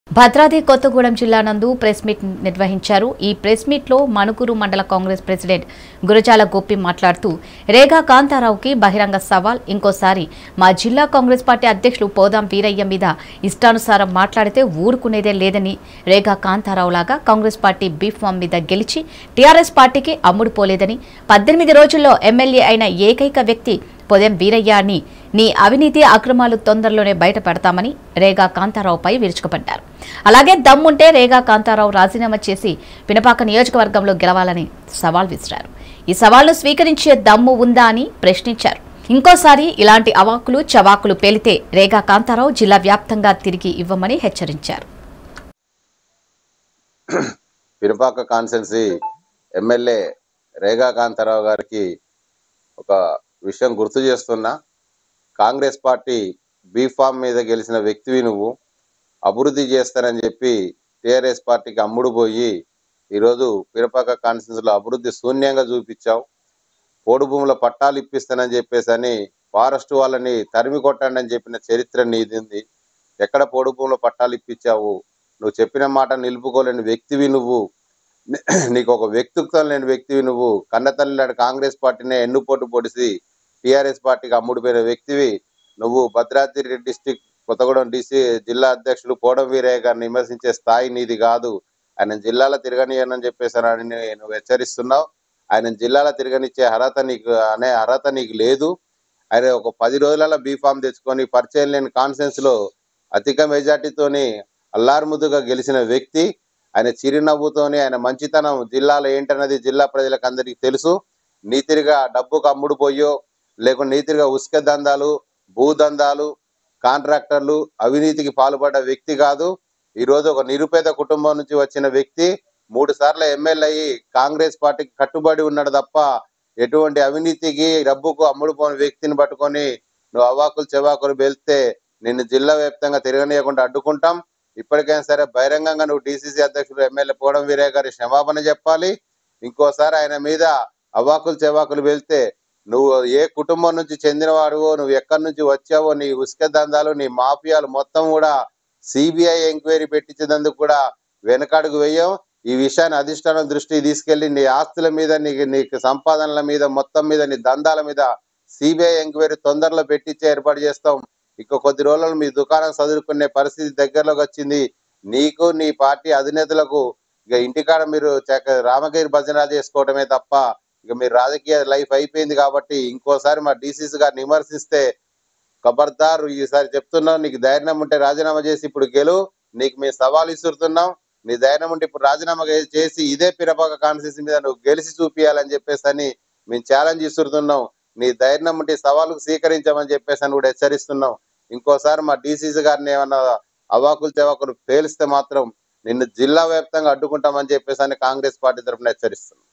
భద్రాద్రి కొత్తగూడెం జిల్లా నందు press meet నిర్వహించారు ఈ ప్రెస్ మీట్ లో మణుకూరు మండల కాంగ్రెస్ ప్రెసిడెంట్ గురజాల గోపి మాట్లాడుతూ రేగా కాంతారావుకి బహిరంగ సవాల్ ఇంకోసారి మా జిల్లా కాంగ్రెస్ పార్టీ అధ్యక్షులు పోదాం వీరయ్య మీద ఇష్టానుసారం మాట్లాడితే ఊరుకునేదే లేదని రేగా కాంతారావు లాగా కాంగ్రెస్ పార్టీ బీఫ్ ఫామ్ మీద గెలిచి టీఆర్ఎస్ పార్టీకి అమ్ముడు పోలేదని పద్దెనిమిది రోజుల్లో ఎమ్మెల్యే అయిన ఏకైక వ్యక్తి పొదెం వీరయ్య అని నీ అవినీతి అక్రమాలు తొందరలోనే బయట పెడతామని రేగా కాంతారావుపై విరుచుకుపడ్డారు అలాగే దమ్ముంటే రేగా కాంతారావు రాజీనామా చేసి పినపాక నియోజకవర్గంలో గెలవాలని సవాల్ విసిరారు ఈ సవాల్ను స్వీకరించే దమ్ము ఉందా అని ప్రశ్నించారు ఇంకోసారి ఇలాంటి అవాకులు చవాకులు పేలితే రేగా కాంతారావు జిల్లా వ్యాప్తంగా తిరిగి ఇవ్వమని హెచ్చరించారు పినపాక కాన్సెన్సీ ఎమ్మెల్యే రేగా కాంతారావు గారికి ఒక విషయం గుర్తు చేస్తున్నా కాంగ్రెస్ పార్టీ బీఫామ్ మీద గెలిచిన వ్యక్తివి నువ్వు అభివృద్ధి చేస్తానని చెప్పి టీఆర్ఎస్ పార్టీకి అమ్ముడు పోయి ఈరోజు పినపాక కాన్సెన్స్లో అభివృద్ధి శూన్యంగా చూపించావు పోడు భూముల పట్టాలు ఇప్పిస్తానని చెప్పేసి అని ఫారెస్ట్ వాళ్ళని తరిమి కొట్టండి అని చెప్పిన చరిత్ర నీది ఉంది ఎక్కడ పోడు భూముల పట్టాలు ఇప్పించావు నువ్వు చెప్పిన మాట నిలుపుకోలేని వ్యక్తివి నువ్వు నీకు ఒక వ్యక్తిత్వం లేని వ్యక్తివి నువ్వు కన్నతల్లి నాడు కాంగ్రెస్ పార్టీనే ఎన్నుపోటు పొడిసి టిఆర్ఎస్ పార్టీకి అమ్ముడుపోయిన వ్యక్తివి నువ్వు భద్రాద్రి డిస్టిక్ కొత్తగూడెం డిసి జిల్లా అధ్యక్షులు కోడం వీరయ్య గారిని విమర్శించే స్థాయి నీది కాదు ఆయన జిల్లాలో తిరగనియనని చెప్పేసానని నువ్వు హెచ్చరిస్తున్నావు ఆయన జిల్లాలో తిరగనిచ్చే అర్హత నీకు అనే అర్హత నీకు లేదు ఆయన ఒక పది రోజులలో బీఫామ్ తెచ్చుకొని పరిచయం లేని కాన్ఫరెన్స్ లో అధిక మెజార్టీతోని అల్లారుముద్దుగా గెలిచిన వ్యక్తి ఆయన చిరునవ్వుతోని ఆయన మంచితనం జిల్లాలో ఏంటన్నది జిల్లా ప్రజలకు అందరికీ తెలుసు నీతిరిగా డబ్బుకు అమ్ముడు పోయో లేకుంటే నీతిరిగా ఉసుక దందాలు భూదందాలు కాంట్రాక్టర్లు అవినీతికి పాల్పడ్డ వ్యక్తి కాదు ఈ రోజు ఒక నిరుపేద కుటుంబం నుంచి వచ్చిన వ్యక్తి మూడు సార్లు ఎమ్మెల్యే అయ్యి కాంగ్రెస్ పార్టీకి కట్టుబడి ఉన్నాడు తప్ప ఎటువంటి అవినీతికి డబ్బుకు అమ్ముడుపోయిన వ్యక్తిని పట్టుకొని నువ్వు అవాకులు చెవాకులు వెళ్తే నిన్ను జిల్లా వ్యాప్తంగా తిరగనీయకుండా అడ్డుకుంటాం ఇప్పటికైనా సరే బహిరంగంగా నువ్వు డిసిసి అధ్యక్షుడు ఎమ్మెల్యే పోవడం వీరయ్య గారి క్షమాపణ చెప్పాలి ఇంకోసారి ఆయన మీద అవాకులు చెవాకులు వెళ్తే నువ్వు ఏ కుటుంబం నుంచి చెందినవాడువో నువ్వు ఎక్కడి నుంచి వచ్చావో నీ ఉసుక దందాలు నీ మాఫియాలు మొత్తం కూడా సిబిఐ ఎంక్వైరీ పెట్టించేందుకు కూడా వెనకడుగు వేయం ఈ విషయాన్ని అధిష్టానం దృష్టికి తీసుకెళ్లి నీ ఆస్తుల మీద నీకు నీకు సంపాదనల మీద మొత్తం మీద నీ దందాల మీద సిబిఐ ఎంక్వైరీ తొందరలో పెట్టించే ఏర్పాటు చేస్తాం ఇంకో కొద్ది రోజులు మీ దుకాణం చదువుకునే పరిస్థితి దగ్గరలోకి వచ్చింది నీకు నీ పార్టీ అధినేతలకు ఇక ఇంటికాడ మీరు చక్క రామగిరి భజనాలు చేసుకోవడమే తప్ప ఇక మీ రాజకీయ లైఫ్ అయిపోయింది కాబట్టి ఇంకోసారి మా డిసిసి గారిని విమర్శిస్తే ఖబర్దార్ ఈసారి చెప్తున్నాం నీకు ధైర్యం ఉంటే రాజీనామా చేసి ఇప్పుడు గెలు నీకు మేము సవాల్ ఇస్తున్నాం నీ ధైర్యం ఉంటే ఇప్పుడు రాజీనామా చే- చేసి ఇదే పిరపాక కాన్స్టిట్యూన్సీ మీద నువ్వు గెలిచి చూపియాలని చెప్పేసి అని మేము ఛాలెంజ్ ఇస్తున్నాం నీ ధైర్యం ఉంటే ఈ సవాలుకు స్వీకరించామని చెప్పేసి అని కూడా హెచ్చరిస్తున్నాం ఇంకోసారి మా డిసిసి గారిని ఏమన్నా అవాకులు చెవాకులు పేలిస్తే మాత్రం నిన్ను జిల్లా వ్యాప్తంగా అడ్డుకుంటామని చెప్పేసి అని కాంగ్రెస్ పార్టీ తరఫున హెచ్చరిస్తున్నాం